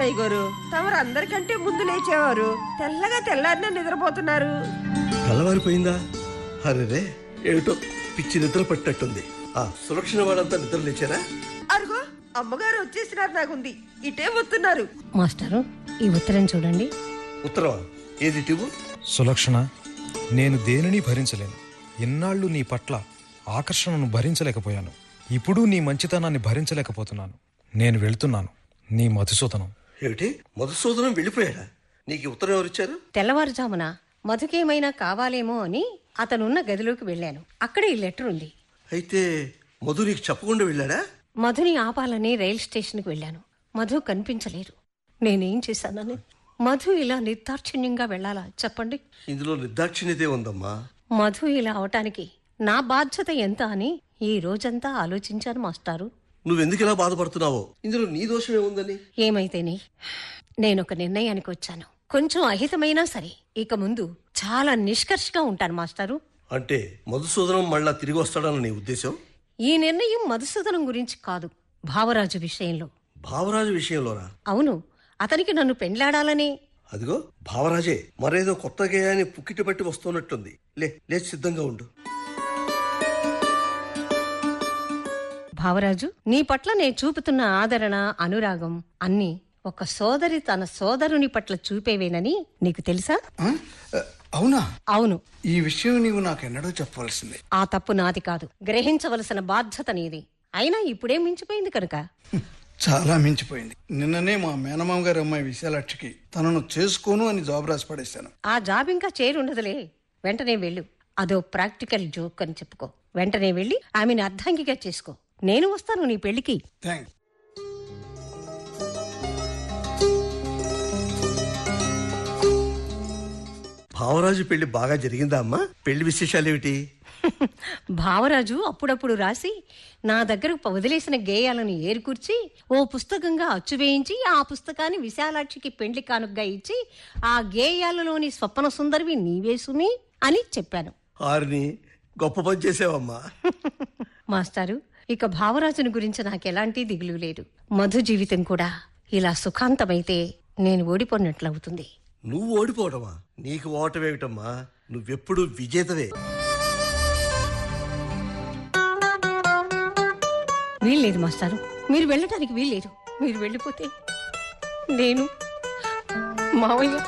అత్తయ్య గారు తమరు అందరికంటే ముందు లేచేవారు తెల్లగా తెల్లారినే నిద్రపోతున్నారు తెల్లవారిపోయిందా అరే ఏమిటో పిచ్చి నిద్ర పట్టినట్టుంది ఆ సురక్షణ వాళ్ళంతా నిద్ర లేచారా అరుగో అమ్మగారు వచ్చేసినారు నాకుంది ఇటే వస్తున్నారు మాస్టరు ఈ ఉత్తరం చూడండి ఉత్తరవా ఏది టివు సులక్షణ నేను దేనిని భరించలేను ఇన్నాళ్ళు నీ పట్ల ఆకర్షణను భరించలేకపోయాను ఇప్పుడు నీ మంచితనాన్ని భరించలేకపోతున్నాను నేను వెళ్తున్నాను నీ మధుసూదనం ఏమిటి మధుసూదనం వెళ్ళిపోయాడా నీకు ఈ ఉత్తరం ఎవరిచ్చారు తెల్లవారుజామున మధుకేమైనా కావాలేమో అని అతనున్న గదిలోకి వెళ్ళాను అక్కడ ఈ లెటర్ ఉంది అయితే మధు నీకు చెప్పకుండా వెళ్ళాడా మధుని ఆపాలని రైల్ స్టేషన్కి వెళ్ళాను మధు కనిపించలేరు నేనేం చేశానని మధు ఇలా నిర్దాక్షిణ్యంగా వెళ్ళాలా చెప్పండి ఇందులో నిర్దాక్షిణ్యతే ఉందమ్మా మధు ఇలా అవటానికి నా బాధ్యత ఎంత అని ఈ రోజంతా ఆలోచించాను మాస్టారు నువ్వెందుకు ఇలా బాధపడుతున్నావో ఇందులో నీ దోషం ఏముందని ఏమైతేనే నేనొక నిర్ణయానికి వచ్చాను కొంచెం అహితమైనా సరే ఇక ముందు చాలా నిష్కర్షగా ఉంటాను మాస్టారు అంటే మధుసూదనం మళ్ళా తిరిగి వస్తాడని నీ ఉద్దేశం ఈ నిర్ణయం మధుసూదనం గురించి కాదు భావరాజు విషయంలో భావరాజు విషయంలోనా అవును అతనికి నన్ను పెండ్లాడాలని అదిగో భావరాజే మరేదో కొత్త గేయాన్ని పుక్కిటి పట్టి వస్తున్నట్టుంది లే లేచి సిద్ధంగా ఉండు భావరాజు నీ పట్ల నేను చూపుతున్న ఆదరణ అనురాగం అన్నీ ఒక సోదరి తన సోదరుని పట్ల చూపేవేనని నీకు తెలుసా ఆ? అవునా అవును ఈ విషయం నీవు నాకెన్నడూ చెప్పవలసిందే ఆ తప్పు నాది కాదు గ్రహించవలసిన బాధ్యత నీది అయినా ఇప్పుడే మించిపోయింది కనుక హ్మ్. చాలా మించిపోయింది నిన్ననే మా మేనమామ గారి అమ్మాయి విశాలాక్షికి తనను చేసుకోను అని జాబ్ రాసి పడేశాను ఆ జాబ్ ఇంకా చేరుండదులే వెంటనే వెళ్ళు అదో ప్రాక్టికల్ జోక్ అని చెప్పుకో వెంటనే వెళ్ళి ఆమెను అర్ధాంగిగా చేసుకో నేను వస్తాను నీ పెళ్లికి థ్యాంక్స్ భావరాజు పెళ్లి బాగా జరిగిందా అమ్మా పెళ్లి విశేషాలేమిటి భావరాజు అప్పుడప్పుడు రాసి నా దగ్గరకు వదిలేసిన గేయాలను ఏరుకూర్చి ఓ పుస్తకంగా అచ్చు వేయించి ఆ పుస్తకాన్ని విశాలాక్షికి పెండ్లి కానుకగా ఇచ్చి ఆ గేయాలలోని స్వప్న సుందరివి నీవేసుని అని చెప్పాను ఆరిని గొప్ప పని చేసావమ్మా మాస్టారు ఇక భావరాజుని గురించి నాకెలాంటి దిగులు లేదు మధు జీవితం కూడా ఇలా సుఖాంతమైతే నేను ఓడిపోయినట్లవుతుంది నువ్వు ఓడిపోవటమా నీకు ఓటమేమిటమ్మా నువ్వెప్పుడు విజేతవే వీల్లేదు మాస్టారు మీరు వెళ్ళటానికి వీల్లేదు మీరు వెళ్ళిపోతే నేను మావయ్య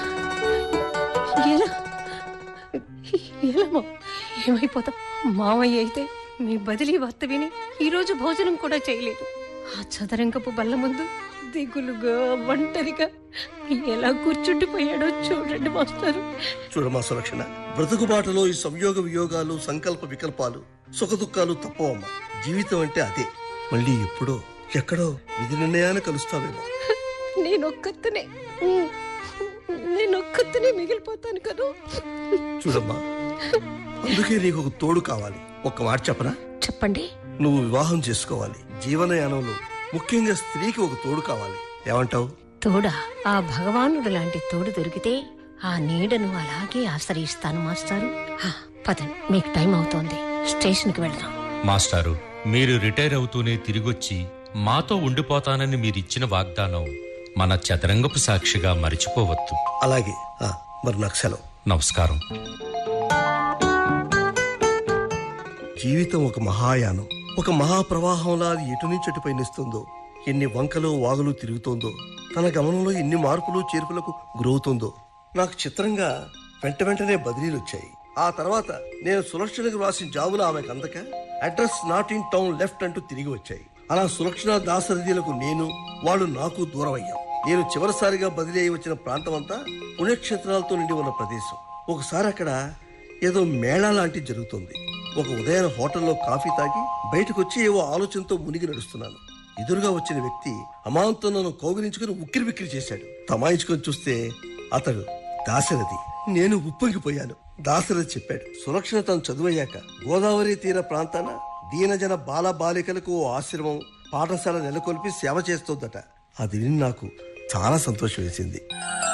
ఎలా ఎలా మా- ఏమైపోతాం మావయ్య అయితే మీ బదిలీ వార్త విని ఈరోజు భోజనం కూడా చేయలేదు ఆ చదరంగపు బల్ల ముందు దిగులుగా ఒంటరిగా ఎలా కూర్చుండిపోయాడో చూడండి మాస్టారు చూడమ్మా సులక్షణ బ్రతుకుబాటలో ఈ సంయోగ వియోగాలు సంకల్ప వికల్పాలు సుఖదుఖాలు తప్పవమ్మా జీవితం అంటే అదే మళ్ళీ ఎప్పుడో ఎక్కడో విధి నిర్ణయాన్ని కలుస్తావేమో నేనొక్కతనే నేనొక్కతనే మిగిలిపోతాను కదా చూడమ్మా అందుకే నీకు ఒక తోడు కావాలి ఒక్క మాట చెప్పనా చెప్పండి నువ్వు వివాహం చేసుకోవాలి జీవనయానంలో ముఖ్యంగా స్త్రీకి ఒక తోడు కావాలి ఏమంటావు తోడా ఆ భగవానుడు లాంటి తోడు దొరికితే ఆ నీడను అలాగే ఆశ్రయిస్తాను మాస్టారు హా, పదండి మీకు టైం అవుతోంది స్టేషన్కి వెళ్దాం మాస్టారు మీరు రిటైర్ అవుతూనే తిరిగొచ్చి మాతో ఉండిపోతానని మీరిచ్చిన వాగ్దానం మన చదరంగపు సాక్షిగా మరిచిపోవద్దు అలాగే ఆ, మరి నాకు సెలవు నమస్కారం జీవితం ఒక మహాయానం ఒక మహాప్రవాహంలా అది ఎటు నుంచి అటు పయనిస్తుందో ఎన్ని వంకలు వాగులు తిరుగుతోందో తన గమనంలో ఎన్ని మార్పులు చేర్పులకు గురవుతుందో నాకు చిత్రంగా వెంట వెంటనే బదిలీలు వచ్చాయి ఆ తర్వాత నేను సులక్షణకు రాసిన జాబులు ఆమెకు అందక address not in town left అంటూ తిరిగి వచ్చాయి అలా సులక్షణ దాసరథీలకు నేను వాళ్ళు నాకు దూరం అయ్యాం నేను చివరిసారిగా బదిలీ అయి వచ్చిన ప్రాంతం అంతా పుణ్యక్షేత్రాలతో నిండి ఉన్న ప్రదేశం ఒకసారి అక్కడ ఏదో మేళా లాంటిది జరుగుతుంది ఒక ఉదయం హోటల్లో కాఫీ తాగి బయటకు వచ్చి ఏవో ఆలోచనతో మునిగి నడుస్తున్నాను ఎదురుగా వచ్చిన వ్యక్తి అమాంతం నన్ను కౌగిలించుకుని ఉక్కిరి బిక్కిరి చేశాడు తమాయించుకొని చూస్తే అతడు దాశరథి నేను ఉప్పొంగిపోయాను దాశరథి చెప్పాడు సురక్షణ తను చదువయ్యాక గోదావరి తీర ప్రాంతాన దీనజన బాల బాలికలకు ఓ ఆశ్రమం పాఠశాల నెలకొల్పి సేవ చేస్తోందట అది విని నాకు చాలా సంతోషం వేసింది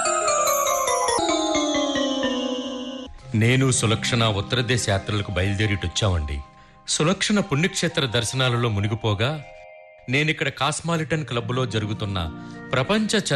నేను సులక్షణ ఉత్తర దేశ యాత్రలకు బయలుదేరిటొచ్చామండి సులక్షణ పుణ్యక్షేత్ర దర్శనాలలో మునిగిపోగా నేనిక్కడ కాస్మాలిటన్ క్లబ్లో జరుగుతున్న ప్రపంచ